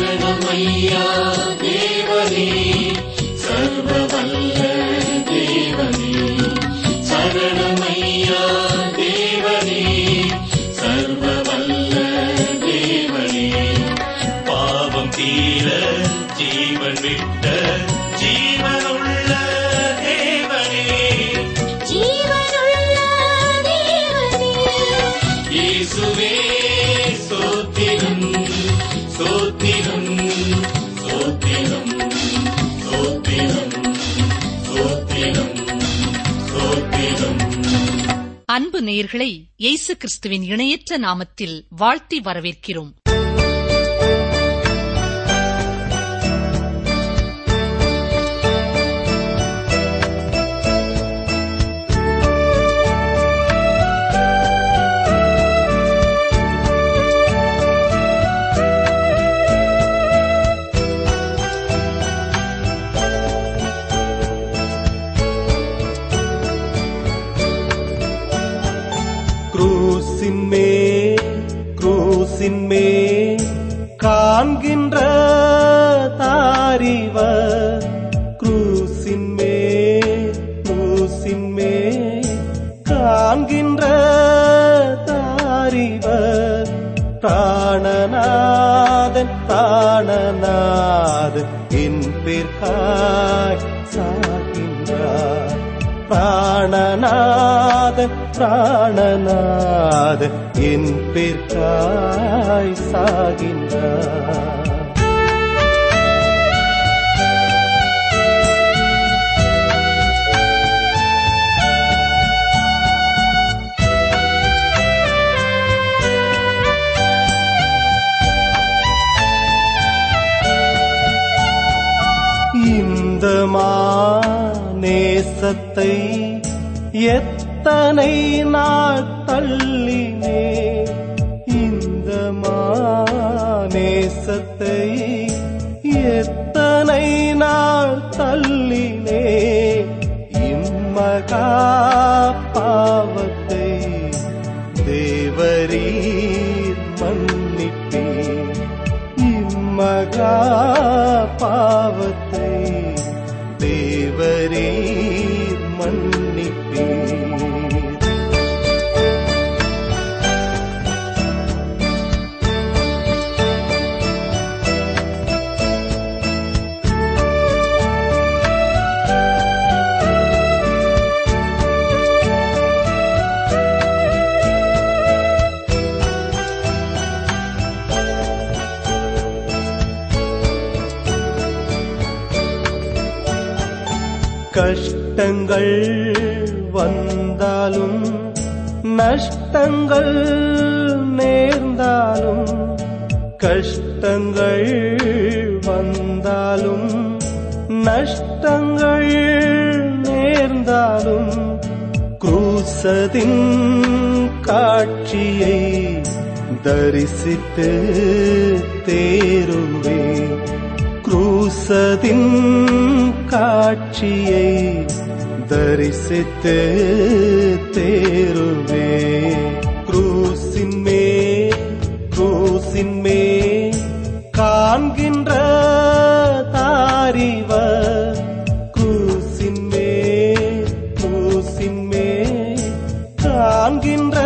சரணமையா தேவனே சர்வவல்ல தேவனே சரணமையா தேவனே சர்வவல்ல தேவனே பாவம் தீர ஜீவன் விட்ட ஜீவனுள்ள தேவனே ஜீவனுள்ள தேவனே இயேசுவே சோத்திரம் சோத்திரம் சோத்திரம் சோத்திரம் சோத்திரம் சோத்திரம் அன்பு நேயர்களை இயேசு கிறிஸ்துவின் இணையற்ற நாமத்தில் வாழ்த்தி வரவேற்கிறோம் குரூசின் மேல் குரூசின் மேல் காண்கின்ற தாரிவர் குரூசின் மேல் குரூசின் மேல் காண்கின்ற தாரிவர் பிராணநாதன் பிராணநாதன் என் பேர்காய் சாகின்றார் பிராணநாதன் பிராணநாதன் என் பேர்காய் சாகின்றார் இந்த மாநேசத்தை எத்தனை நாள் தள்ளினே இந்த மாநேசத்தை எத்தனை நாள் தள்ளினே இம்மகா பாவத்தை தேவரீர் மன்னிப்பீர் இம்மகா பாவத்தை தேவரீர் மன்னிப்பீர் கஷ்டங்கள் வந்தாலும் நஷ்டங்கள் நேர்ந்தாலும் கஷ்டங்கள் வந்தாலும் நஷ்டங்கள் நேர்ந்தாலும் குரூசதின் காட்சியை தரிசித்து தேருவே குரூசதின் காட்சியை தரிசித்து தேருவே குரூசின் மே குரூசின் மே காண்கின்ற தாரிவர் குரூசின் மே குரூசின் மே காண்கின்ற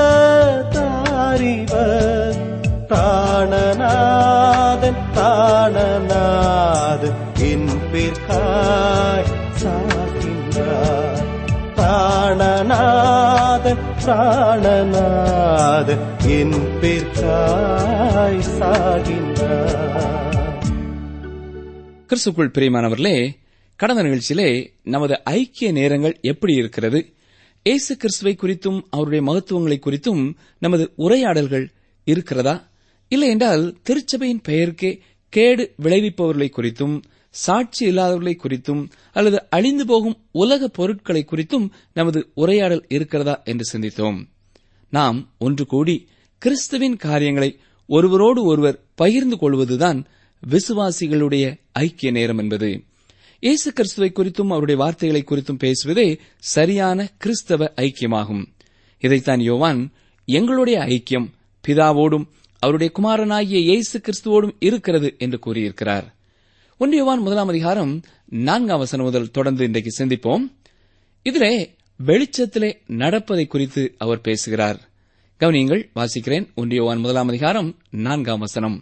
தாரிவர் பிராணநாதன் பிராணநாதன் என் பேர்காய் சாகின்றார் பிராணநாதன் பிராணநாதன் என் பேர்காய் சாகின்றார் கிறிஸ்துக்குள் பிரியமானவர்களே கடந்த நிகழ்ச்சியிலே நமது ஐக்கிய நேரங்கள் எப்படி இருக்கிறது இயேசு கிறிஸ்துவை குறித்தும் அவருடைய மகத்துவங்களை குறித்தும் நமது உரையாடல்கள் இருக்கிறதா இல்லை என்றால் திருச்சபையின் பெயருக்கே கேடு விளைவிப்பவர்களை குறித்தும் சாட்சி இல்லாதவர்களை குறித்தும் அல்லது அழிந்து போகும் உலக பொருட்களை குறித்தும் நமது உரையாடல் இருக்கிறதா என்று சிந்தித்தோம் நாம் ஒன்று கூடி கிறிஸ்துவின் காரியங்களை ஒருவரோடு ஒருவர் பகிர்ந்து கொள்வதுதான் விசுவாசிகளுடைய ஐக்கிய நேரம் என்பது இயேசு கிறிஸ்துவை குறித்தும் அவருடைய வார்த்தைகளை குறித்தும் பேசுவதே சரியான கிறிஸ்தவ ஐக்கியமாகும் இதைத்தான் யோவான் எங்களுடைய ஐக்கியம் பிதாவோடும் அவருடைய குமாரனாகிய இயேசு கிறிஸ்துவோடும் இருக்கிறது என்று கூறியிருக்கிறார் ஒன்றியவான் முதலாம் அதிகாரம் நான்காம் வசனம் முதல் தொடர்ந்து இன்றைக்கு சிந்திப்போம் இதிலே வெளிச்சத்திலே நடப்பதை குறித்து அவர் பேசுகிறார் கவனியங்கள் வாசிக்கிறேன் ஒன்றியவான் முதலாம் அதிகாரம் நான்காம் வசனம்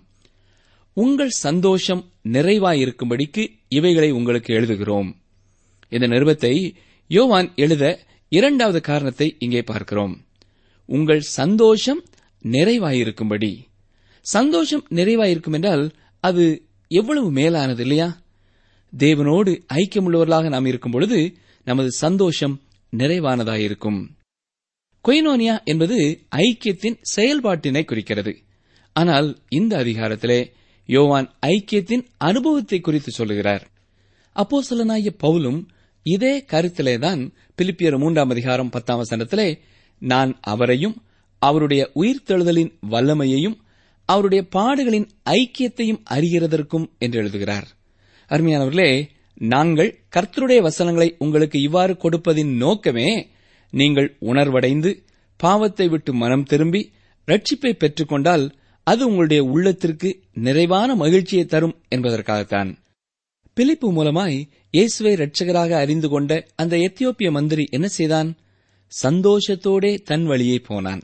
உங்கள் சந்தோஷம் நிறைவாயிருக்கும்படிக்கு இவைகளை உங்களுக்கு எழுதுகிறோம் இந்த நிருபத்தை யோவான் எழுத இரண்டாவது காரணத்தை இங்கே பார்க்கிறோம் உங்கள் சந்தோஷம் நிறைவாயிருக்கும்படி சந்தோஷம் நிறைவாயிருக்கும் என்றால் அது எவ்வளவு மேலானது இல்லையா தேவனோடு ஐக்கியமுள்ளவர்களாக நாம் இருக்கும் பொழுது நமது சந்தோஷம் நிறைவானதாயிருக்கும் கொயினோனியா என்பது ஐக்கியத்தின் செயல்பாட்டினை குறிக்கிறது ஆனால் இந்த அதிகாரத்திலே யோவான் ஐக்கியத்தின் அனுபவத்தை குறித்து சொல்லுகிறார் அப்போஸ்தலனாகிய பவுலும் இதே கருத்திலேதான் பிலிப்பியர் மூன்றாம் அதிகாரம் பத்தாம் வசனத்திலே நான் அவரையும் அவருடைய உயிர்த்தெழுதலின் வல்லமையையும் அவருடைய பாடுகளின் ஐக்கியத்தையும் அறிகிறதற்கும் என்று எழுதுகிறார் அருமையானவர்களே நாங்கள் கர்த்தருடைய வசனங்களை உங்களுக்கு இவ்வாறு கொடுப்பதின் நோக்கமே நீங்கள் உணர்வடைந்து பாவத்தை விட்டு மனம் திரும்பி ரட்சிப்பை பெற்றுக்கொண்டால் அது உங்களுடைய உள்ளத்திற்கு நிறைவான மகிழ்ச்சியை தரும் என்பதற்காகத்தான் பிலிப்பு மூலமாய் இயேசுவை இரட்சகராக அறிந்து கொண்ட அந்த எத்தியோப்பிய மந்திரி என்ன செய்தான் சந்தோஷத்தோடே தன் வழியே போனான்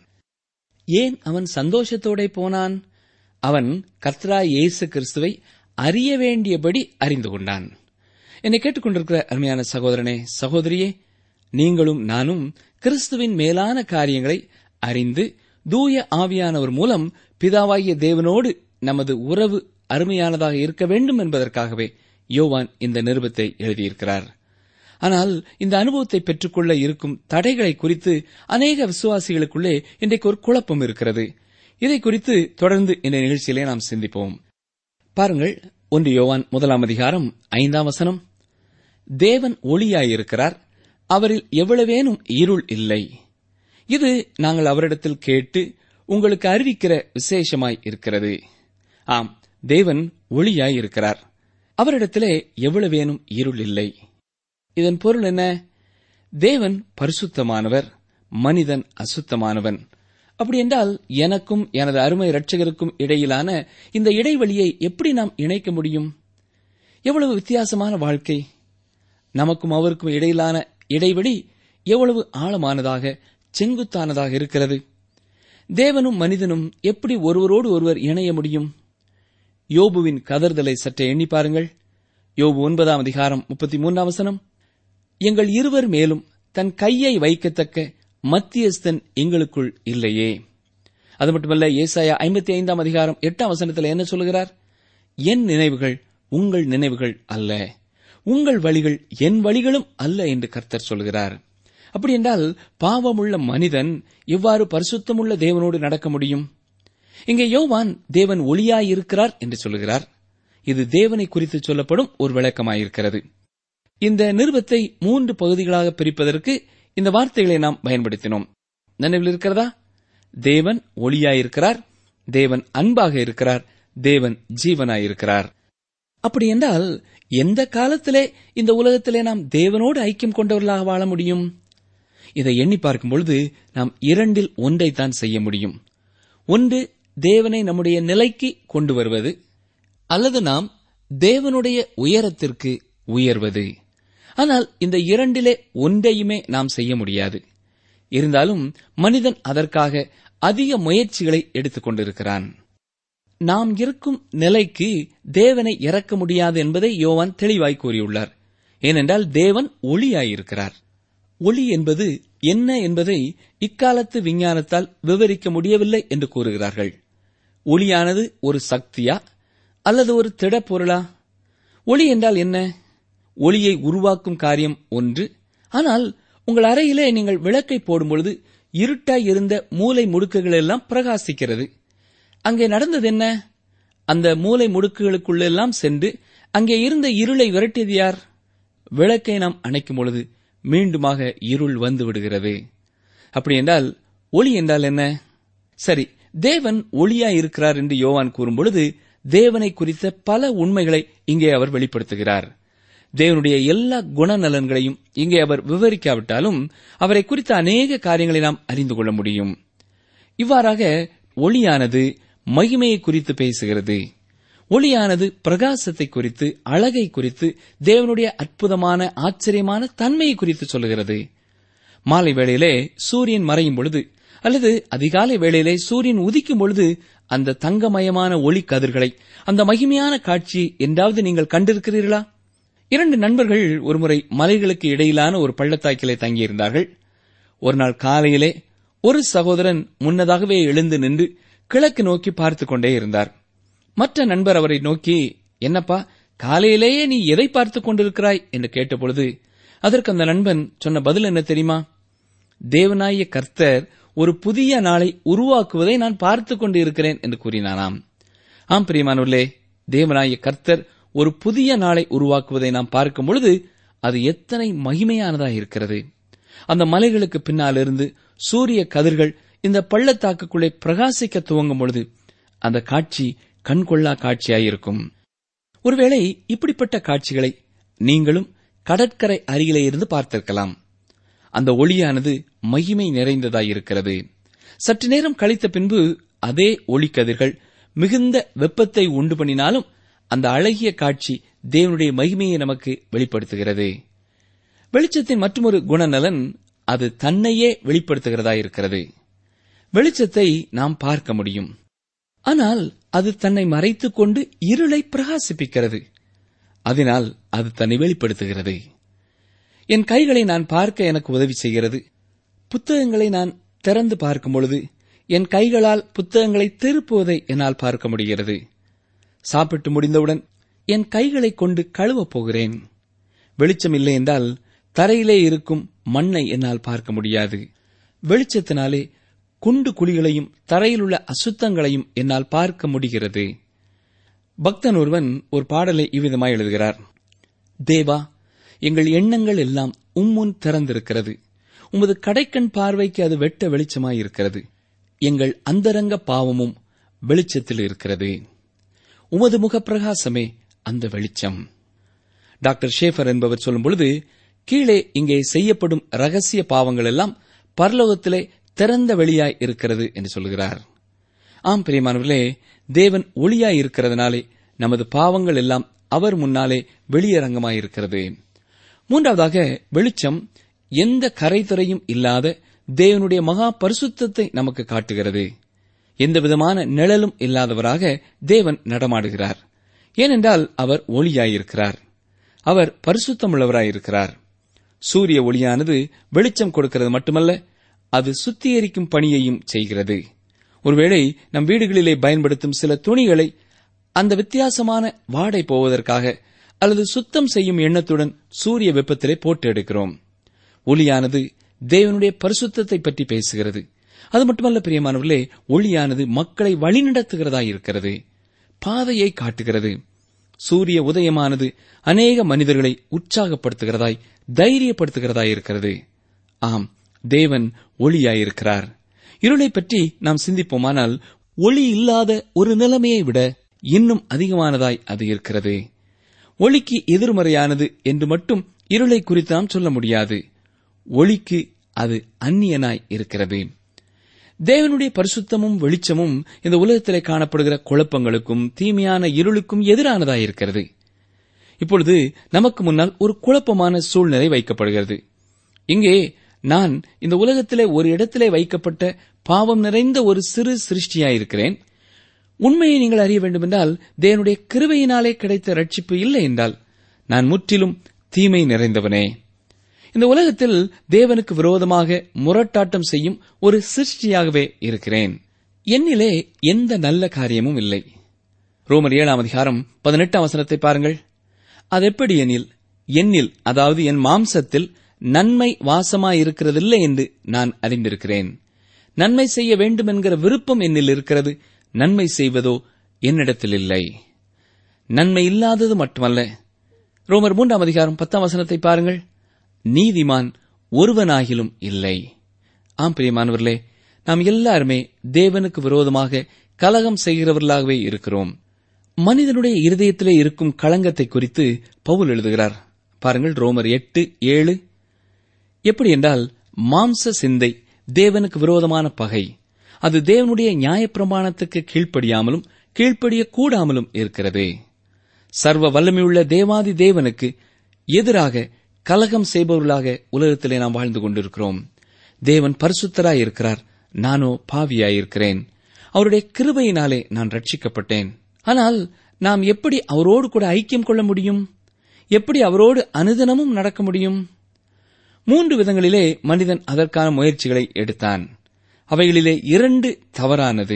ஏன் அவன் சந்தோஷத்தோடே போனான் அவன் கர்த்தரா இயேசு கிறிஸ்துவை அறிய வேண்டியபடி அறிந்து கொண்டான் என்னை கேட்டுக்கொண்டிருக்கிற அருமையான சகோதரனே சகோதரியே நீங்களும் நானும் கிறிஸ்துவின் மேலான காரியங்களை அறிந்து தூய ஆவியானவர் மூலம் பிதாவாகிய தேவனோடு நமது உறவு அருமையானதாக இருக்க வேண்டும் என்பதற்காகவே யோவான் இந்த நிருபத்தை எழுதியிருக்கிறார் ஆனால் இந்த அனுபவத்தை பெற்றுக்கொள்ள இருக்கும் தடைகளை குறித்து அநேக விசுவாசிகளுக்குள்ளே இன்றைக்கு ஒரு குழப்பம் இருக்கிறது இதை குறித்து தொடர்ந்து இந்த நிகழ்ச்சியிலே நாம் சிந்திப்போம் பாருங்கள் ஒன்று யோவான் முதலாம் அதிகாரம் ஐந்தாம் வசனம் தேவன் ஒளியாயிருக்கிறார் அவரில் எவ்வளவேனும் இருள் இல்லை இது நாங்கள் அவரிடத்தில் கேட்டு உங்களுக்கு அறிவிக்கிற விசேஷமாய் இருக்கிறது ஆம் தேவன் ஒளியாய் இருக்கிறார் அவரிடத்திலே எவ்வளவேனும் இருள் இல்லை இதன் பொருள் என்ன தேவன் பரிசுத்தமானவர் மனிதன் அசுத்தமானவன் அப்படி என்றால் எனக்கும் எனது அருமை இரட்சகருக்கும் இடையிலான இந்த இடைவெளியை எப்படி நாம் இணைக்க முடியும் எவ்வளவு வித்தியாசமான வாழ்க்கை நமக்கும் அவருக்கும் இடையிலான இடைவெளி எவ்வளவு ஆழமானதாக செங்குத்தானதாக இருக்கிறது தேவனும் மனிதனும் எப்படி ஒருவரோடு ஒருவர் இணைய முடியும் யோபுவின் கதர்தலை சற்றே எண்ணி பாருங்கள் யோபு ஒன்பதாம் அதிகாரம் முப்பத்தி மூன்றாம் வசனம் எங்கள் இருவர் மேலும் தன் கையை வைக்கத்தக்க மத்தியஸ்தன் எங்களுக்குள் இல்லையே அது மட்டுமல்ல ஏசாயா ஐம்பத்தி ஐந்தாம் அதிகாரம் எட்டாம் வசனத்தில் என்ன சொல்லுகிறார் என் நினைவுகள் உங்கள் நினைவுகள் அல்ல உங்கள் வழிகள் என் வழிகளும் அல்ல என்று கர்த்தர் சொல்கிறார் அப்படி என்றால் பாவமுள்ள மனிதன் எவ்வாறு பரிசுத்தமுள்ள தேவனோடு நடக்க முடியும் இங்கே யோவான் தேவன் ஒளியாயிருக்கிறார் என்று சொல்லுகிறார் இது தேவனை குறித்து சொல்லப்படும் ஒரு விளக்கமாயிருக்கிறது இந்த நிருபத்தை மூன்று பகுதிகளாக பிரிப்பதற்கு இந்த வார்த்தைகளை நாம் பயன்படுத்தினோம் நினைவில் இருக்கிறதா தேவன் ஒளியாயிருக்கிறார் தேவன் அன்பாக இருக்கிறார் தேவன் ஜீவனாயிருக்கிறார் அப்படி என்றால் எந்த காலத்திலே இந்த உலகத்திலே நாம் தேவனோடு ஐக்கியம் கொண்டவர்களாக வாழ முடியும் இதை எண்ணி பார்க்கும் பொழுது நாம் இரண்டில் ஒன்றைத்தான் செய்ய முடியும் ஒன்று தேவனை நம்முடைய நிலைக்கு கொண்டு வருவது அல்லது நாம் தேவனுடைய உயரத்திற்கு உயர்வது ஆனால் இந்த இரண்டிலே ஒன்றையுமே நாம் செய்ய முடியாது இருந்தாலும் மனிதன் அதற்காக அதிக முயற்சிகளை எடுத்துக் கொண்டிருக்கிறான் நாம் இருக்கும் நிலைக்கு தேவனை இறக்க முடியாது என்பதை யோவான் தெளிவாய் கூறியுள்ளார் ஏனென்றால் தேவன் ஒளியாயிருக்கிறார் ஒளி என்பது என்ன என்பதை இக்காலத்து விஞ்ஞானத்தால் விவரிக்க முடியவில்லை என்று கூறுகிறார்கள் ஒளியானது ஒரு சக்தியா அல்லது ஒரு திடப்பொருளா ஒளி என்றால் என்ன ஒளியை உருவாக்கும் காரியம் ஒன்று ஆனால் உங்கள் அறையிலே நீங்கள் விளக்கை போடும்பொழுது இருட்டாய் இருந்த மூலை முடுக்குகள் எல்லாம் பிரகாசிக்கிறது அங்கே நடந்தது என்ன அந்த மூலை முடுக்குகளுக்குள்ளெல்லாம் சென்று அங்கே இருந்த இருளை விரட்டியது யார் விளக்கை நாம் அணைக்கும் பொழுது மீண்டுமாக இருள் வந்து விடுகிறது அப்படி என்றால் ஒளி என்றால் என்ன சரி தேவன் ஒளியாய் இருக்கிறார் என்று யோவான் கூறும் பொழுது தேவனை குறித்த பல உண்மைகளை இங்கே அவர் வெளிப்படுத்துகிறார் தேவனுடைய எல்லா குணநலன்களையும் இங்கே அவர் விவரிக்காவிட்டாலும் அவரை குறித்த அநேக காரியங்களை நாம் அறிந்து கொள்ள முடியும் இவ்வாறாக ஒளியானது மகிமையை குறித்து பேசுகிறது ஒளியானது பிரகாசத்தை குறித்து அழகை குறித்து தேவனுடைய அற்புதமான ஆச்சரியமான தன்மையை குறித்து சொல்லுகிறது மாலை வேளையிலே சூரியன் மறையும் பொழுது அல்லது அதிகாலை வேளையிலே சூரியன் உதிக்கும் பொழுது அந்த தங்கமயமான ஒளி கதிர்களை அந்த மகிமையான காட்சி என்றாவது நீங்கள் கண்டிருக்கிறீர்களா இரண்டு நண்பர்கள் ஒருமுறை மலைகளுக்கு இடையிலான ஒரு பள்ளத்தாக்கிலே தங்கியிருந்தார்கள் ஒரு நாள் காலையிலே ஒரு சகோதரன் முன்னதாகவே எழுந்து நின்று கிழக்கு நோக்கி பார்த்துக் கொண்டே இருந்தார் மற்ற நண்பர் அவரை நோக்கி என்னப்பா காலையிலேயே நீ எதை பார்த்துக் கொண்டிருக்கிறாய் என்று கேட்டபொழுது அதற்கு அந்த நண்பன் சொன்ன பதில் என்ன தெரியுமா தேவனாய கர்த்தர் ஒரு புதிய நாளை உருவாக்குவதை நான் பார்த்துக் கொண்டு இருக்கிறேன் என்று கூறினானாம் ஆம் பிரியமானவர்களே தேவனாய கர்த்தர் ஒரு புதிய நாளை உருவாக்குவதை நாம் பார்க்கும் பொழுது அது எத்தனை மகிமையானதாக இருக்கிறது அந்த மலைகளுக்கு பின்னாலிருந்து சூரிய கதிர்கள் இந்த பள்ளத்தாக்குக்குள்ளே பிரகாசிக்க துவங்கும் பொழுது அந்த காட்சி கண்கொள்ளா காட்சியாயிருக்கும் ஒருவேளை இப்படிப்பட்ட காட்சிகளை நீங்களும் கடற்கரை அருகிலே இருந்து பார்த்திருக்கலாம் அந்த ஒளியானது மகிமை நிறைந்ததாயிருக்கிறது சற்று நேரம் கழித்த பின்பு அதே ஒளிக்கதிர்கள் மிகுந்த வெப்பத்தை உண்டு பண்ணினாலும் அந்த அழகிய காட்சி தேவனுடைய மகிமையை நமக்கு வெளிப்படுத்துகிறது வெளிச்சத்தின் மற்றொரு குணநலன் அது தன்னையே வெளிப்படுத்துகிறதாயிருக்கிறது வெளிச்சத்தை நாம் பார்க்க முடியும் ஆனால் அது தன்னை மறைத்துக் கொண்டு இருளை பிரகாசிப்பிக்கிறது அதனால் அது தன்னை வெளிப்படுத்துகிறது என் கைகளை நான் பார்க்க எனக்கு உதவி செய்கிறது புத்தகங்களை நான் திறந்து பார்க்கும் பொழுது என் கைகளால் புத்தகங்களை திருப்புவதை என்னால் பார்க்க முடிகிறது சாப்பிட்டு முடிந்தவுடன் என் கைகளை கொண்டு கழுவப் போகிறேன் வெளிச்சம் இல்லை என்றால் தரையிலே இருக்கும் மண்ணை என்னால் பார்க்க முடியாது வெளிச்சத்தினாலே குண்டு குழிகளையும் தரையில் உள்ள அசுத்தங்களையும் என்னால் பார்க்க முடிகிறது பக்தன் ஒருவன் ஒரு பாடலை இவ்விதமாய் எழுதுகிறார் தேவா எங்கள் எண்ணங்கள் எல்லாம் உம்முன் திறந்திருக்கிறது உமது கடைக்கண் பார்வைக்கு அது வெட்ட வெளிச்சமாயிருக்கிறது எங்கள் அந்தரங்க பாவமும் வெளிச்சத்தில் இருக்கிறது உமது முகப்பிரகாசமே அந்த வெளிச்சம் டாக்டர் ஷேஃபர் என்பவர் சொல்லும் பொழுது கீழே இங்கே செய்யப்படும் ரகசிய பாவங்கள் எல்லாம் பரலோகத்திலே திறந்த வெளியாய் இருக்கிறது என்று சொல்கிறார் ஆம் பிரியமானவர்களே தேவன் ஒளியாய் இருக்கிறதுனாலே நமது பாவங்கள் எல்லாம் அவர் முன்னாலே வெளியரங்கமாயிருக்கிறது மூன்றாவதாக வெளிச்சம் எந்த கரைத்துறையும் இல்லாத தேவனுடைய மகா பரிசுத்தத்தை நமக்கு காட்டுகிறது எந்த விதமான நிழலும் இல்லாதவராக தேவன் நடமாடுகிறார் ஏனென்றால் அவர் ஒளியாயிருக்கிறார் அவர் பரிசுத்தமுள்ளவராயிருக்கிறார் சூரிய ஒளியானது வெளிச்சம் கொடுக்கிறது மட்டுமல்ல அது சுத்திகரிக்கும் பணியையும் செய்கிறது ஒருவேளை நம் வீடுகளிலே பயன்படுத்தும் சில துணிகளை அந்த வித்தியாசமான வாடை போவதற்காக அல்லது சுத்தம் செய்யும் எண்ணத்துடன் சூரிய வெப்பத்திலே போட்டு எடுக்கிறோம் ஒளியானது தேவனுடைய பரிசுத்தத்தை பற்றி பேசுகிறது அது மட்டுமல்ல பிரியமானவர்களே ஒளியானது மக்களை வழிநடத்துகிறதா இருக்கிறது பாதையை காட்டுகிறது சூரிய உதயமானது அநேக மனிதர்களை உற்சாகப்படுத்துகிறதாய் தைரியப்படுத்துகிறதாய் இருக்கிறது ஆம் தேவன் ஒளியாயிருக்கிறார் இருளை பற்றி நாம் சிந்திப்போமானால் ஒளி இல்லாத ஒரு நிலைமையை விட இன்னும் அதிகமானதாய் அது இருக்கிறது ஒளிக்கு எதிர்மறையானது என்று மட்டும் இருளை குறித்து நாம் சொல்ல முடியாது ஒளிக்கு அது அந்நியனாய் இருக்கிறது தேவனுடைய பரிசுத்தமும் வெளிச்சமும் இந்த உலகத்திலே காணப்படுகிற குழப்பங்களுக்கும் தீமையான இருளுக்கும் எதிரானதாய் இருக்கிறது இப்பொழுது நமக்கு முன்னால் ஒரு குழப்பமான சூழ்நிலை வைக்கப்படுகிறது இங்கே நான் இந்த உலகத்திலே ஒரு இடத்திலே வைக்கப்பட்ட பாவம் நிறைந்த ஒரு சிறு சிருஷ்டியாயிருக்கிறேன் உண்மையை நீங்கள் அறிய வேண்டுமென்றால் தேவனுடைய கிருபையினாலே கிடைத்த ரட்சிப்பு இல்லை என்றால் நான் முற்றிலும் தீமை நிறைந்தவனே இந்த உலகத்தில் தேவனுக்கு விரோதமாக முரட்டாட்டம் செய்யும் ஒரு சிருஷ்டியாகவே இருக்கிறேன் என்னிலே எந்த நல்ல காரியமும் இல்லை ரோமர் ஏழாம் அதிகாரம் பதினெட்டாம் வசனத்தை பாருங்கள் அது எப்படி எனில் என்னில் அதாவது என் மாம்சத்தில் நன்மை வாசமாயிருக்கிறதில்லை என்று நான் அறிந்திருக்கிறேன் நன்மை செய்ய வேண்டும் என்கிற விருப்பம் என்னில் இருக்கிறது நன்மை செய்வதோ என்னிடத்தில் இல்லை நன்மை இல்லாதது மட்டுமல்ல ரோமர் மூன்றாம் அதிகாரம் பத்தாம் வசனத்தை பாருங்கள் நீதிமான் ஒருவனாகிலும் இல்லை ஆம் பிரியமானவர்களே நாம் எல்லாருமே தேவனுக்கு விரோதமாக கலகம் செய்கிறவர்களாகவே இருக்கிறோம் மனிதனுடைய இருதயத்திலே இருக்கும் களங்கத்தை குறித்து பவுல் எழுதுகிறார் பாருங்கள் ரோமர் எட்டு ஏழு எப்படி என்றால் மாம்ச சிந்தை தேவனுக்கு விரோதமான பகை அது தேவனுடைய நியாயப்பிரமாணத்துக்கு கீழ்ப்படியாமலும் கீழ்ப்படிய கூடாமலும் இருக்கிறது சர்வ வல்லமையுள்ள தேவாதி தேவனுக்கு எதிராக கலகம் செய்பவர்களாக உலகத்திலே நாம் வாழ்ந்து கொண்டிருக்கிறோம் தேவன் பரிசுத்தராய் இருக்கிறார் நானோ பாவியாயிருக்கிறேன் அவருடைய கிருபையினாலே நான் ரட்சிக்கப்பட்டேன் ஆனால் நாம் எப்படி அவரோடு கூட ஐக்கியம் கொள்ள முடியும் எப்படி அவரோடு அனுதினமும் நடக்க முடியும் மூன்று விதங்களிலே மனிதன் அதற்கான முயற்சிகளை எடுத்தான் அவைகளிலே இரண்டு தவறானது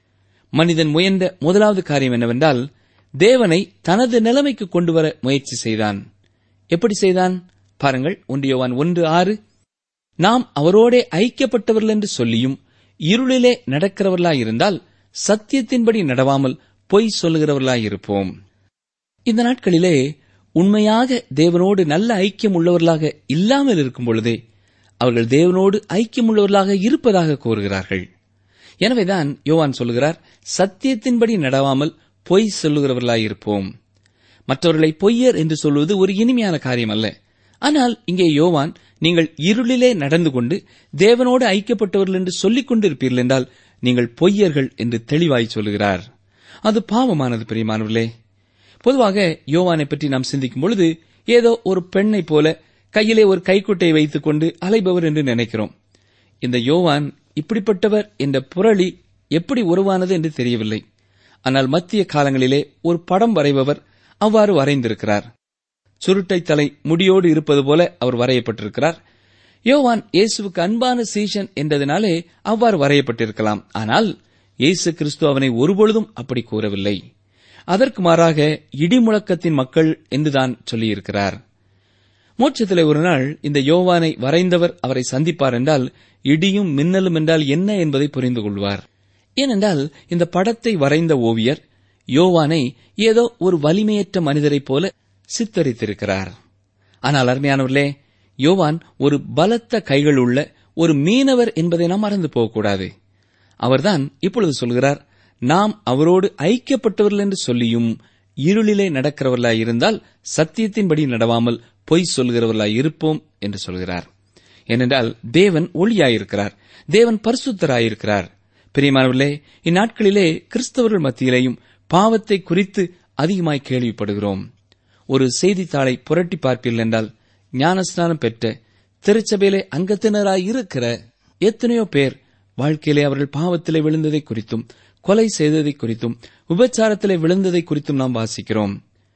மனிதன் முயன்ற முதலாவது காரியம் என்னவென்றால் தேவனை தனது நிலைமைக்கு கொண்டு வர முயற்சி செய்தான் எப்படி செய்தான் பாருங்கள் ஒன்றியவான் ஒன்று ஆறு நாம் அவரோடே ஐக்கியப்பட்டவர்கள் என்று சொல்லியும் இருளிலே நடக்கிறவர்களாயிருந்தால் சத்தியத்தின்படி நடவாமல் பொய் சொல்லுகிறவர்களாயிருப்போம் இந்த நாட்களிலே உண்மையாக தேவனோடு நல்ல ஐக்கியம் உள்ளவர்களாக இல்லாமல் இருக்கும் பொழுதே அவர்கள் தேவனோடு ஐக்கியம் உள்ளவர்களாக இருப்பதாக கூறுகிறார்கள் எனவேதான் யோவான் சொல்லுகிறார் சத்தியத்தின்படி நடவாமல் பொய் சொல்லுகிறவர்களாயிருப்போம் மற்றவர்களை பொய்யர் என்று சொல்வது ஒரு இனிமையான காரியம் அல்ல ஆனால் இங்கே யோவான் நீங்கள் இருளிலே நடந்து கொண்டு தேவனோடு ஐக்கியப்பட்டவர்கள் என்று சொல்லிக் கொண்டிருப்பீர்கள் என்றால் நீங்கள் பொய்யர்கள் என்று தெளிவாய் சொல்லுகிறார் அது பாவமானது பிரியமானவர்களே பொதுவாக யோவானை பற்றி நாம் சிந்திக்கும் பொழுது ஏதோ ஒரு பெண்ணை போல கையிலே ஒரு கைக்குட்டையை வைத்துக் கொண்டு அலைபவர் என்று நினைக்கிறோம் இந்த யோவான் இப்படிப்பட்டவர் என்ற புரளி எப்படி உருவானது என்று தெரியவில்லை ஆனால் மத்திய காலங்களிலே ஒரு படம் வரைபவர் அவ்வாறு வரைந்திருக்கிறார் சுருட்டை தலை முடியோடு இருப்பது போல அவர் வரையப்பட்டிருக்கிறார் யோவான் இயேசுவுக்கு அன்பான சீஷன் என்றதினாலே அவ்வாறு வரையப்பட்டிருக்கலாம் ஆனால் இயேசு கிறிஸ்து அவனை ஒருபொழுதும் அப்படி கூறவில்லை அதற்கு மாறாக இடிமுழக்கத்தின் மக்கள் என்றுதான் சொல்லியிருக்கிறார் மோட்சத்திலே ஒரு நாள் இந்த யோவானை வரைந்தவர் அவரை சந்திப்பார் என்றால் இடியும் மின்னலும் என்றால் என்ன என்பதை புரிந்து கொள்வார் ஏனென்றால் இந்த படத்தை வரைந்த ஓவியர் யோவானை ஏதோ ஒரு வலிமையற்ற மனிதரைப் போல சித்தரித்திருக்கிறார் ஆனால் அருமையானவர்களே யோவான் ஒரு பலத்த கைகள் உள்ள ஒரு மீனவர் என்பதை நாம் மறந்து போகக்கூடாது அவர்தான் இப்பொழுது சொல்கிறார் நாம் அவரோடு ஐக்கியப்பட்டவர்கள் என்று சொல்லியும் இருளிலே நடக்கிறவர்களாய் இருந்தால் சத்தியத்தின்படி நடவாமல் பொய் சொல்கிறவர்களாய் இருப்போம் என்று சொல்கிறார் ஏனென்றால் தேவன் ஒளியாயிருக்கிறார் தேவன் பரிசுத்தராயிருக்கிறார் பிரியமானவர்களே இந்நாட்களிலே கிறிஸ்தவர்கள் மத்தியிலேயும் பாவத்தை குறித்து அதிகமாய் கேள்விப்படுகிறோம் ஒரு செய்தித்தாளை புரட்டி பார்ப்பீர்கள் என்றால் ஞானஸ்நானம் பெற்ற திருச்சபையிலே அங்கத்தினராய் இருக்கிற எத்தனையோ பேர் வாழ்க்கையிலே அவர்கள் பாவத்திலே விழுந்ததை குறித்தும் கொலை செய்ததை குறித்தும் உபச்சாரத்திலே விழுந்ததை குறித்தும் நாம் வாசிக்கிறோம்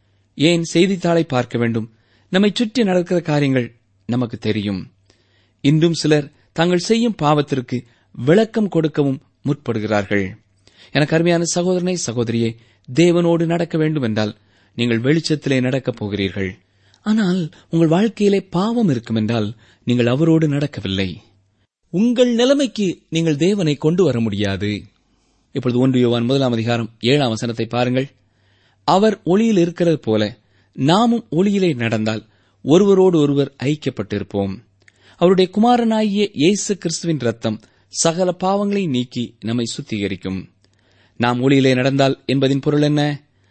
ஏன் செய்தித்தாளை பார்க்க வேண்டும் நம்மை சுற்றி நடக்கிற காரியங்கள் நமக்கு தெரியும் இன்றும் சிலர் தாங்கள் செய்யும் பாவத்திற்கு விளக்கம் கொடுக்கவும் முற்படுகிறார்கள் எனக்கு அருமையான சகோதரனை சகோதரியே தேவனோடு நடக்க வேண்டும் என்றால் நீங்கள் வெளிச்சத்திலே நடக்கப் போகிறீர்கள் ஆனால் உங்கள் வாழ்க்கையிலே பாவம் இருக்கும் என்றால் நீங்கள் அவரோடு நடக்கவில்லை உங்கள் நிலைமைக்கு நீங்கள் தேவனை கொண்டு வர முடியாது இப்பொழுது ஒன்று யோவான் முதலாம் அதிகாரம் ஏழாம் வசனத்தை பாருங்கள் அவர் ஒளியில் இருக்கிறது போல நாமும் ஒளியிலே நடந்தால் ஒருவரோடு ஒருவர் ஐக்கியப்பட்டிருப்போம் அவருடைய குமாரனாகிய இயேசு கிறிஸ்துவின் ரத்தம் சகல பாவங்களை நீக்கி நம்மை சுத்திகரிக்கும் நாம் ஒளியிலே நடந்தால் என்பதின் பொருள் என்ன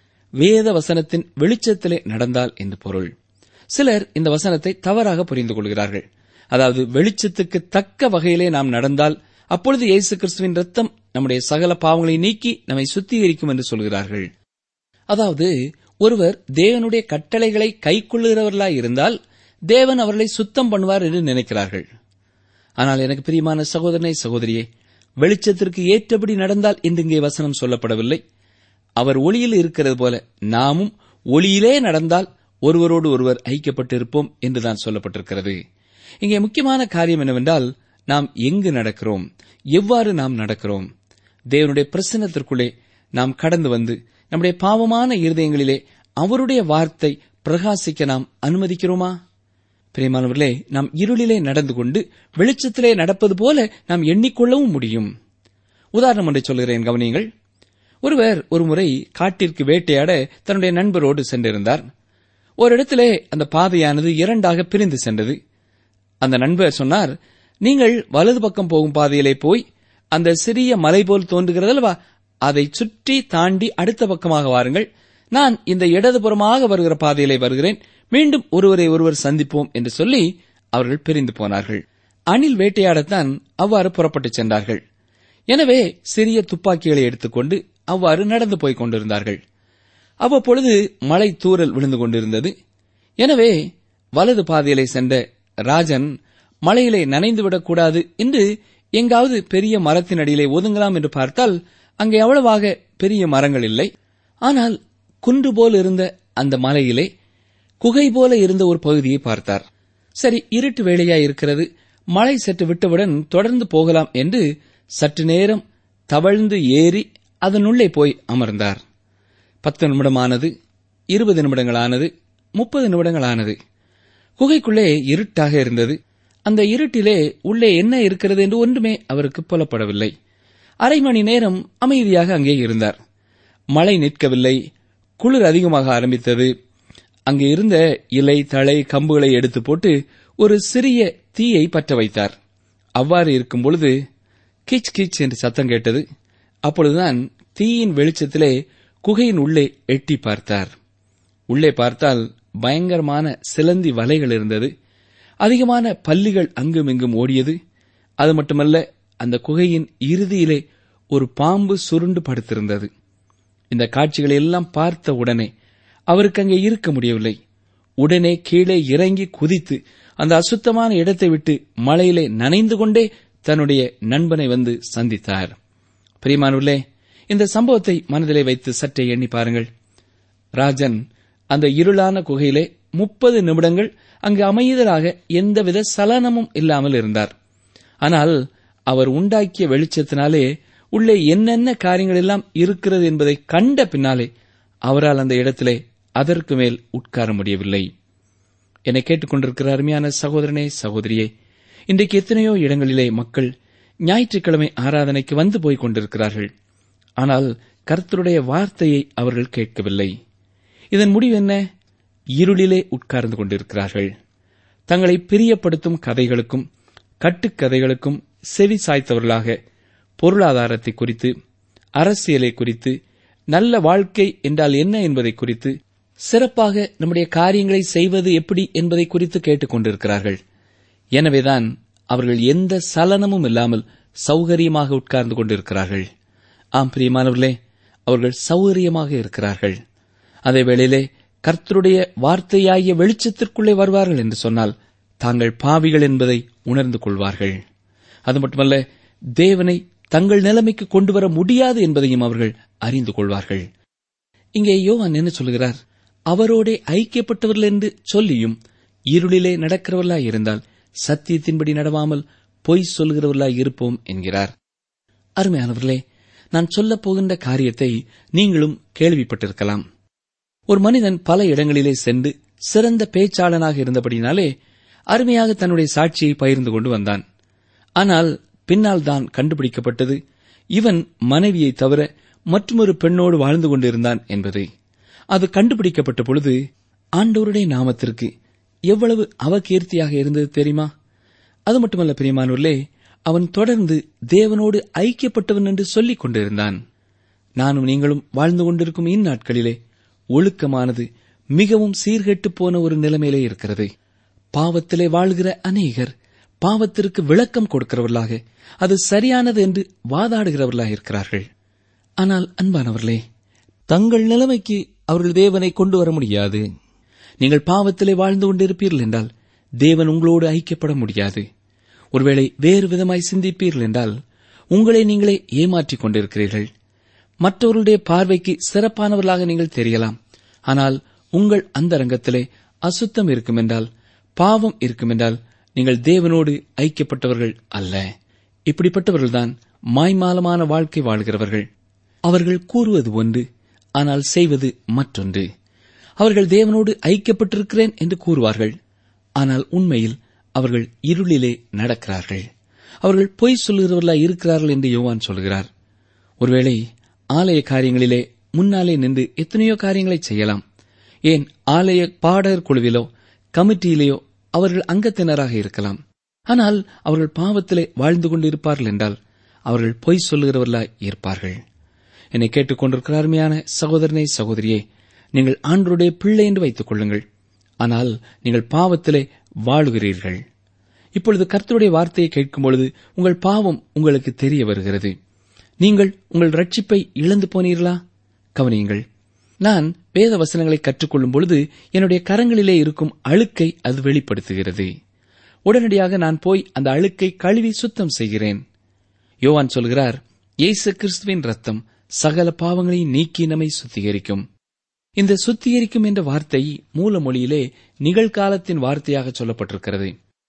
வேத வசனத்தின் வெளிச்சத்திலே நடந்தால் என்று பொருள் சிலர் இந்த வசனத்தை தவறாக புரிந்து கொள்கிறார்கள் அதாவது வெளிச்சத்துக்கு தக்க வகையிலே நாம் நடந்தால் அப்பொழுது இயேசு கிறிஸ்துவின் ரத்தம் நம்முடைய சகல பாவங்களை நீக்கி நம்மை சுத்திகரிக்கும் என்று சொல்கிறார்கள் அதாவது ஒருவர் தேவனுடைய கட்டளைகளை கைக்கொள்ளுகிறவர்களாய் இருந்தால் தேவன் அவர்களை சுத்தம் பண்ணுவார் என்று நினைக்கிறார்கள் ஆனால் எனக்கு பிரியமான சகோதரனை சகோதரியே வெளிச்சத்திற்கு ஏற்றபடி நடந்தால் என்று இங்கே வசனம் சொல்லப்படவில்லை அவர் ஒளியில் இருக்கிறது போல நாமும் ஒளியிலே நடந்தால் ஒருவரோடு ஒருவர் ஐக்கியப்பட்டிருப்போம் என்றுதான் சொல்லப்பட்டிருக்கிறது இங்கே முக்கியமான காரியம் என்னவென்றால் நாம் எங்கு நடக்கிறோம் எவ்வாறு நாம் நடக்கிறோம் தேவனுடைய பிரசன்னத்திற்குள்ளே நாம் கடந்து வந்து நம்முடைய பாவமான இருதயங்களிலே அவருடைய வார்த்தை பிரகாசிக்க நாம் அனுமதிக்கிறோமா பிரியமானவர்களே நாம் இருளிலே நடந்து கொண்டு வெளிச்சத்திலே நடப்பது போல நாம் எண்ணிக்கொள்ளவும் முடியும் உதாரணம் ஒன்றை சொல்கிறேன் கவனியுங்கள் ஒருவர் ஒருமுறை காட்டிற்கு வேட்டையாட தன்னுடைய நண்பரோடு சென்றிருந்தார் ஒரு இடத்திலே அந்த பாதையானது இரண்டாக பிரிந்து சென்றது அந்த நண்பர் சொன்னார் நீங்கள் வலது பக்கம் போகும் பாதையிலே போய் அந்த சிறிய மலை போல் தோன்றுகிறதல்லவா அதை சுற்றி தாண்டி அடுத்த பக்கமாக வாருங்கள் நான் இந்த இடதுபுறமாக வருகிற பாதையிலே வருகிறேன் மீண்டும் ஒருவரை ஒருவர் சந்திப்போம் என்று சொல்லி அவர்கள் பிரிந்து போனார்கள் அணில் வேட்டையாடத்தான் அவ்வாறு புறப்பட்டுச் சென்றார்கள் எனவே சிறிய துப்பாக்கிகளை எடுத்துக்கொண்டு அவ்வாறு நடந்து போய்க் கொண்டிருந்தார்கள் அவ்வப்பொழுது மழை தூறல் விழுந்து கொண்டிருந்தது எனவே வலது பாதையிலே சென்ற ராஜன் மழையிலே நனைந்துவிடக் கூடாது என்று எங்காவது பெரிய மரத்தின் அடியிலே ஒதுங்கலாம் என்று பார்த்தால் அங்கே அவ்வளவாக பெரிய மரங்கள் இல்லை ஆனால் குன்று போல் இருந்த அந்த மலையிலே குகை போல இருந்த ஒரு பகுதியை பார்த்தார் சரி இருட்டு வேளையா இருக்கிறது மழை சற்று விட்டவுடன் தொடர்ந்து போகலாம் என்று சற்று நேரம் தவழ்ந்து ஏறி அதனுள்ளே போய் அமர்ந்தார் பத்து நிமிடமானது இருபது நிமிடங்களானது முப்பது நிமிடங்களானது குகைக்குள்ளே இருட்டாக இருந்தது அந்த இருட்டிலே உள்ளே என்ன இருக்கிறது என்று ஒன்றுமே அவருக்கு புலப்படவில்லை அரை மணி நேரம் அமைதியாக அங்கே இருந்தார் மழை நிற்கவில்லை குளிர் அதிகமாக ஆரம்பித்தது அங்கே இருந்த இலை தழை கம்புகளை எடுத்து போட்டு ஒரு சிறிய தீயை பற்ற வைத்தார் அவ்வாறு இருக்கும் பொழுது கிச் கிச் என்று சத்தம் கேட்டது அப்பொழுதுதான் தீயின் வெளிச்சத்திலே குகையின் உள்ளே எட்டி பார்த்தார் உள்ளே பார்த்தால் பயங்கரமான சிலந்தி வலைகள் இருந்தது அதிகமான பல்லிகள் அங்குமிங்கும் ஓடியது அது மட்டுமல்ல அந்த குகையின் இறுதியிலே ஒரு பாம்பு சுருண்டு படுத்திருந்தது இந்த காட்சிகளை எல்லாம் பார்த்த உடனே அவருக்கு அங்கே இருக்க முடியவில்லை உடனே கீழே இறங்கி குதித்து அந்த அசுத்தமான இடத்தை விட்டு மழையிலே நனைந்து கொண்டே தன்னுடைய நண்பனை வந்து சந்தித்தார் பிரியமானுள்ளே இந்த சம்பவத்தை மனதிலே வைத்து சற்றே எண்ணி பாருங்கள் ராஜன் அந்த இருளான குகையிலே முப்பது நிமிடங்கள் அங்கு அமைதலாக எந்தவித சலனமும் இல்லாமல் இருந்தார் ஆனால் அவர் உண்டாக்கிய வெளிச்சத்தினாலே உள்ளே என்னென்ன காரியங்கள் எல்லாம் இருக்கிறது என்பதை கண்ட பின்னாலே அவரால் அந்த இடத்திலே அதற்கு மேல் உட்கார முடியவில்லை என்னை கேட்டுக்கொண்டிருக்கிற அருமையான சகோதரனே சகோதரியே இன்றைக்கு எத்தனையோ இடங்களிலே மக்கள் ஞாயிற்றுக்கிழமை ஆராதனைக்கு வந்து போய்க் கொண்டிருக்கிறார்கள் ஆனால் கர்த்தருடைய வார்த்தையை அவர்கள் கேட்கவில்லை இதன் முடிவு என்ன இருளிலே உட்கார்ந்து கொண்டிருக்கிறார்கள் தங்களை பிரியப்படுத்தும் கதைகளுக்கும் கட்டுக்கதைகளுக்கும் செவி சாய்த்தவர்களாக பொருளாதாரத்தை குறித்து அரசியலை குறித்து நல்ல வாழ்க்கை என்றால் என்ன என்பதை குறித்து சிறப்பாக நம்முடைய காரியங்களை செய்வது எப்படி என்பதை குறித்து கேட்டுக் கொண்டிருக்கிறார்கள் எனவேதான் அவர்கள் எந்த சலனமும் இல்லாமல் சௌகரியமாக உட்கார்ந்து கொண்டிருக்கிறார்கள் ஆம் பிரியமானவர்களே அவர்கள் சௌகரியமாக இருக்கிறார்கள் அதே வேளையிலே கர்த்தருடைய வார்த்தையாகிய வெளிச்சத்திற்குள்ளே வருவார்கள் என்று சொன்னால் தாங்கள் பாவிகள் என்பதை உணர்ந்து கொள்வார்கள் அது மட்டுமல்ல தேவனை தங்கள் நிலைமைக்கு கொண்டு வர முடியாது என்பதையும் அவர்கள் அறிந்து கொள்வார்கள் இங்கே யோவான் என்ன சொல்கிறார் அவரோடே ஐக்கியப்பட்டவர்கள் என்று சொல்லியும் இருளிலே நடக்கிறவர்களாய் இருந்தால் சத்தியத்தின்படி நடவாமல் பொய் சொல்கிறவர்களாய் இருப்போம் என்கிறார் அருமையானவர்களே நான் சொல்லப் போகின்ற காரியத்தை நீங்களும் கேள்விப்பட்டிருக்கலாம் ஒரு மனிதன் பல இடங்களிலே சென்று சிறந்த பேச்சாளனாக இருந்தபடினாலே அருமையாக தன்னுடைய சாட்சியை பகிர்ந்து கொண்டு வந்தான் ஆனால் பின்னால் தான் கண்டுபிடிக்கப்பட்டது இவன் மனைவியை தவிர மற்றொரு பெண்ணோடு வாழ்ந்து கொண்டிருந்தான் என்பதை அது கண்டுபிடிக்கப்பட்ட பொழுது ஆண்டவருடைய நாமத்திற்கு எவ்வளவு அவகீர்த்தியாக இருந்தது தெரியுமா அது மட்டுமல்ல பிரியமானூர்லே அவன் தொடர்ந்து தேவனோடு ஐக்கியப்பட்டவன் என்று சொல்லிக் கொண்டிருந்தான் நானும் நீங்களும் வாழ்ந்து கொண்டிருக்கும் இந்நாட்களிலே ஒழுக்கமானது மிகவும் சீர்கெட்டுப் போன ஒரு நிலைமையிலே இருக்கிறது பாவத்திலே வாழ்கிற அநேகர் பாவத்திற்கு விளக்கம் கொடுக்கிறவர்களாக அது சரியானது என்று வாதாடுகிறவர்களாக இருக்கிறார்கள் ஆனால் அன்பானவர்களே தங்கள் நிலைமைக்கு அவர்கள் தேவனை கொண்டு வர முடியாது நீங்கள் பாவத்திலே வாழ்ந்து கொண்டிருப்பீர்கள் என்றால் தேவன் உங்களோடு ஐக்கியப்பட முடியாது ஒருவேளை வேறு விதமாய் சிந்திப்பீர்கள் என்றால் உங்களை நீங்களே ஏமாற்றிக் கொண்டிருக்கிறீர்கள் மற்றவர்களுடைய பார்வைக்கு சிறப்பானவர்களாக நீங்கள் தெரியலாம் ஆனால் உங்கள் அந்தரங்கத்திலே அசுத்தம் இருக்குமென்றால் பாவம் இருக்குமென்றால் நீங்கள் தேவனோடு ஐக்கியப்பட்டவர்கள் அல்ல இப்படிப்பட்டவர்கள்தான் மாய்மாலமான வாழ்க்கை வாழ்கிறவர்கள் அவர்கள் கூறுவது ஒன்று ஆனால் செய்வது மற்றொன்று அவர்கள் தேவனோடு ஐக்கியப்பட்டிருக்கிறேன் என்று கூறுவார்கள் ஆனால் உண்மையில் அவர்கள் இருளிலே நடக்கிறார்கள் அவர்கள் பொய் சொல்லுகிறவர்களாய் இருக்கிறார்கள் என்று யோவான் சொல்கிறார் ஒருவேளை ஆலய காரியங்களிலே முன்னாலே நின்று எத்தனையோ காரியங்களை செய்யலாம் ஏன் ஆலய பாடகர் குழுவிலோ கமிட்டியிலேயோ அவர்கள் அங்கத்தினராக இருக்கலாம் ஆனால் அவர்கள் பாவத்திலே வாழ்ந்து கொண்டிருப்பார்கள் என்றால் அவர்கள் பொய் சொல்லுகிறவர்களாய் இருப்பார்கள் என்னை கேட்டுக்கொண்டிருக்கிற அருமையான சகோதரனே சகோதரியே நீங்கள் ஆண்டருடைய பிள்ளை என்று வைத்துக் கொள்ளுங்கள் ஆனால் நீங்கள் பாவத்திலே வாழுகிறீர்கள் இப்பொழுது கர்த்தருடைய வார்த்தையை கேட்கும் பொழுது உங்கள் பாவம் உங்களுக்கு தெரிய வருகிறது நீங்கள் உங்கள் ரட்சிப்பை இழந்து போனீர்களா கவனியுங்கள் நான் வேத வசனங்களை கற்றுக்கொள்ளும் பொழுது என்னுடைய கரங்களிலே இருக்கும் அழுக்கை அது வெளிப்படுத்துகிறது உடனடியாக நான் போய் அந்த அழுக்கை கழுவி சுத்தம் செய்கிறேன் யோவான் சொல்கிறார் இயேசு கிறிஸ்துவின் ரத்தம் சகல பாவங்களையும் நீக்கி நம்மை சுத்திகரிக்கும் இந்த சுத்திகரிக்கும் என்ற வார்த்தை மூல மொழியிலே நிகழ்காலத்தின் வார்த்தையாக சொல்லப்பட்டிருக்கிறது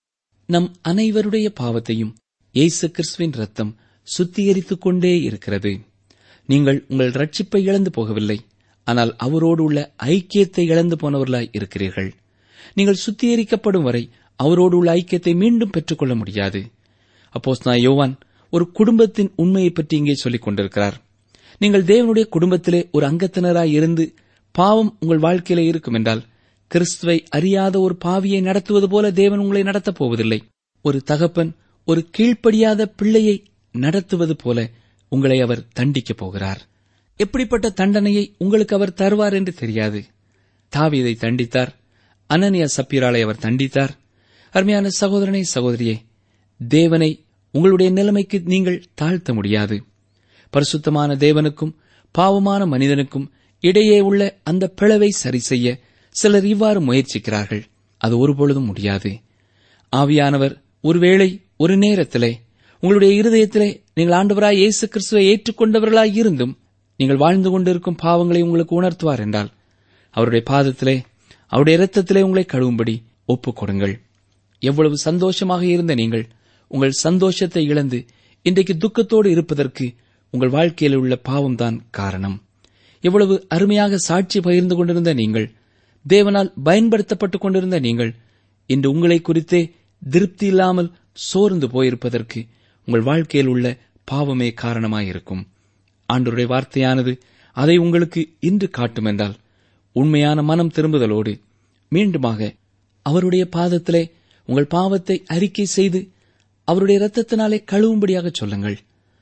நம் அனைவருடைய பாவத்தையும் இயேசு கிறிஸ்துவின் ரத்தம் சுத்திகரித்துக் கொண்டே இருக்கிறது நீங்கள் உங்கள் ரட்சிப்பை இழந்து போகவில்லை ஆனால் அவரோடு உள்ள ஐக்கியத்தை இழந்து போனவர்களாய் இருக்கிறீர்கள் நீங்கள் சுத்திகரிக்கப்படும் வரை அவரோடு உள்ள ஐக்கியத்தை மீண்டும் பெற்றுக்கொள்ள முடியாது அப்போஸ் நான் யோவான் ஒரு குடும்பத்தின் உண்மையை பற்றி இங்கே சொல்லிக் கொண்டிருக்கிறார் நீங்கள் தேவனுடைய குடும்பத்திலே ஒரு அங்கத்தினராய் இருந்து பாவம் உங்கள் வாழ்க்கையிலே இருக்கும் என்றால் கிறிஸ்துவை அறியாத ஒரு பாவியை நடத்துவது போல தேவன் உங்களை நடத்தப் போவதில்லை ஒரு தகப்பன் ஒரு கீழ்ப்படியாத பிள்ளையை நடத்துவது போல உங்களை அவர் தண்டிக்கப் போகிறார் எப்படிப்பட்ட தண்டனையை உங்களுக்கு அவர் தருவார் என்று தெரியாது தாவீதை தண்டித்தார் அனனியா சப்பீராளை அவர் தண்டித்தார் அருமையான சகோதரனே சகோதரியே தேவனை உங்களுடைய நிலைமைக்கு நீங்கள் தாழ்த்த முடியாது பரிசுத்தமான தேவனுக்கும் பாவமான மனிதனுக்கும் இடையே உள்ள அந்த பிளவை சரி செய்ய சிலர் இவ்வாறு முயற்சிக்கிறார்கள் அது ஒருபொழுதும் முடியாது ஆவியானவர் ஒருவேளை ஒரு நேரத்திலே உங்களுடைய இருதயத்திலே நீங்கள் ஆண்டவராய் இயேசு கிறிஸ்துவை ஏற்றுக்கொண்டவர்களாய் இருந்தும் நீங்கள் வாழ்ந்து கொண்டிருக்கும் பாவங்களை உங்களுக்கு உணர்த்துவார் என்றால் அவருடைய பாதத்திலே அவருடைய இரத்தத்திலே உங்களை கழுவும்படி ஒப்புக் கொடுங்கள் எவ்வளவு சந்தோஷமாக இருந்த நீங்கள் உங்கள் சந்தோஷத்தை இழந்து இன்றைக்கு துக்கத்தோடு இருப்பதற்கு உங்கள் வாழ்க்கையில் உள்ள பாவம்தான் காரணம் எவ்வளவு அருமையாக சாட்சி பகிர்ந்து கொண்டிருந்த நீங்கள் தேவனால் பயன்படுத்தப்பட்டுக் கொண்டிருந்த நீங்கள் இன்று உங்களை குறித்தே திருப்தி இல்லாமல் சோர்ந்து போயிருப்பதற்கு உங்கள் வாழ்க்கையில் உள்ள பாவமே காரணமாயிருக்கும் ஆண்டருடைய வார்த்தையானது அதை உங்களுக்கு இன்று காட்டும் என்றால் உண்மையான மனம் திரும்புதலோடு மீண்டுமாக அவருடைய பாதத்திலே உங்கள் பாவத்தை அறிக்கை செய்து அவருடைய இரத்தத்தினாலே கழுவும்படியாக சொல்லுங்கள்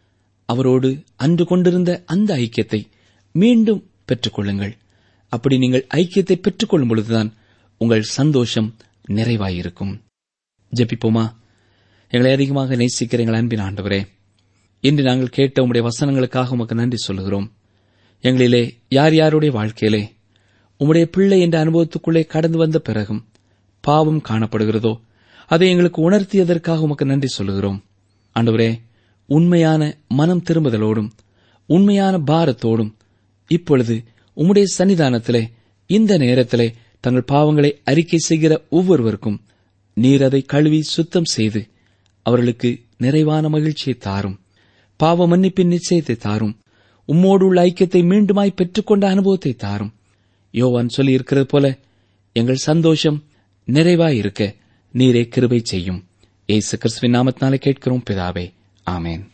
அவரோடு அன்று கொண்டிருந்த அந்த ஐக்கியத்தை மீண்டும் பெற்றுக்கொள்ளுங்கள் அப்படி நீங்கள் ஐக்கியத்தை பெற்றுக்கொள்ளும் பொழுதுதான் உங்கள் சந்தோஷம் நிறைவாயிருக்கும் ஜெபிப்போமா எங்களை அதிகமாக நேசிக்கிற எங்கள் அன்பின் ஆண்டவரே இன்று நாங்கள் கேட்ட உம்முடைய வசனங்களுக்காக உமக்கு நன்றி சொல்லுகிறோம் எங்களிலே யார் யாருடைய வாழ்க்கையிலே உம்முடைய பிள்ளை என்ற அனுபவத்துக்குள்ளே கடந்து வந்த பிறகும் பாவம் காணப்படுகிறதோ அதை எங்களுக்கு உணர்த்தியதற்காக உமக்கு நன்றி சொல்லுகிறோம் ஆண்டவரே உண்மையான மனம் திரும்புதலோடும் உண்மையான பாரத்தோடும் இப்பொழுது உம்முடைய சன்னிதானத்திலே இந்த நேரத்திலே தங்கள் பாவங்களை அறிக்கை செய்கிற ஒவ்வொருவருக்கும் நீர் அதை கழுவி சுத்தம் செய்து அவர்களுக்கு நிறைவான மகிழ்ச்சியை தாரும் பாவ மன்னிப்பின் நிச்சயத்தை தாரும் உம்மோடு உள்ள ஐக்கியத்தை மீண்டுமாய் பெற்றுக்கொண்ட அனுபவத்தை தாரும் யோவான் சொல்லியிருக்கிறது போல எங்கள் சந்தோஷம் நிறைவாயிருக்க நீரே கிருபை செய்யும் ஏசு கிறிஸ்துவின் நாமத்தினாலே கேட்கிறோம் பிதாவே ஆமேன்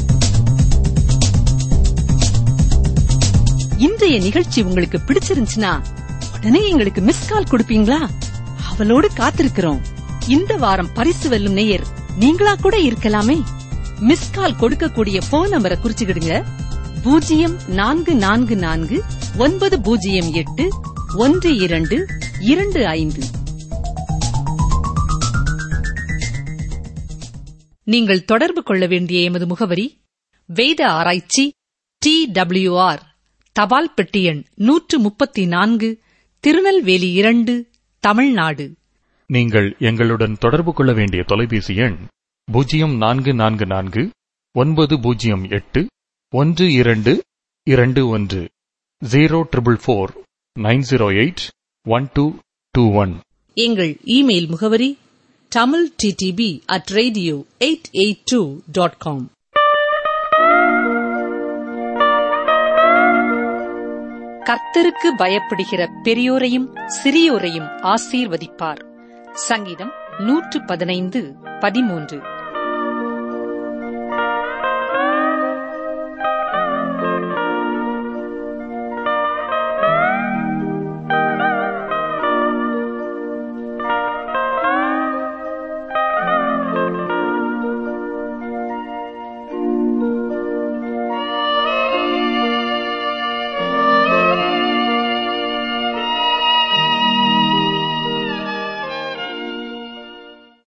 இன்றைய நிகழ்ச்சி உங்களுக்கு பிடிச்சிருந்துச்சுன்னா உடனே எங்களுக்கு மிஸ் கால் கொடுப்பீங்களா அவளோடு காத்திருக்கிறோம் இந்த வாரம் பரிசு வெல்லும் நேயர் நீங்களா கூட இருக்கலாமே மிஸ் கால் கொடுக்கக்கூடிய போன் நம்பரை குறிச்சுக்கிடுங்க பூஜ்ஜியம் நான்கு நான்கு நான்கு ஒன்பது பூஜ்ஜியம் எட்டு ஒன்று இரண்டு இரண்டு ஐந்து நீங்கள் தொடர்பு கொள்ள வேண்டிய எமது முகவரி வேத ஆராய்ச்சி டி டபிள்யூஆர் தபால் பெட்டி எண் நூற்று முப்பத்தி நான்கு திருநெல்வேலி இரண்டு தமிழ்நாடு நீங்கள் எங்களுடன் தொடர்பு கொள்ள வேண்டிய தொலைபேசி எண் பூஜ்ஜியம் நான்கு நான்கு நான்கு ஒன்பது பூஜ்ஜியம் எட்டு ஒன்று இரண்டு இரண்டு ஒன்று zero triple four nine zero eight one two two one எங்கள் இமெயில் முகவரி Tamil TDP at radio eight eight two dot com கர்த்தருக்கு பயப்படுகிற பெரியோரையும் சிறியோரையும் ஆசீர்வதிப்பார் சங்கீதம் நூற்று பதினைந்து பதிமூன்று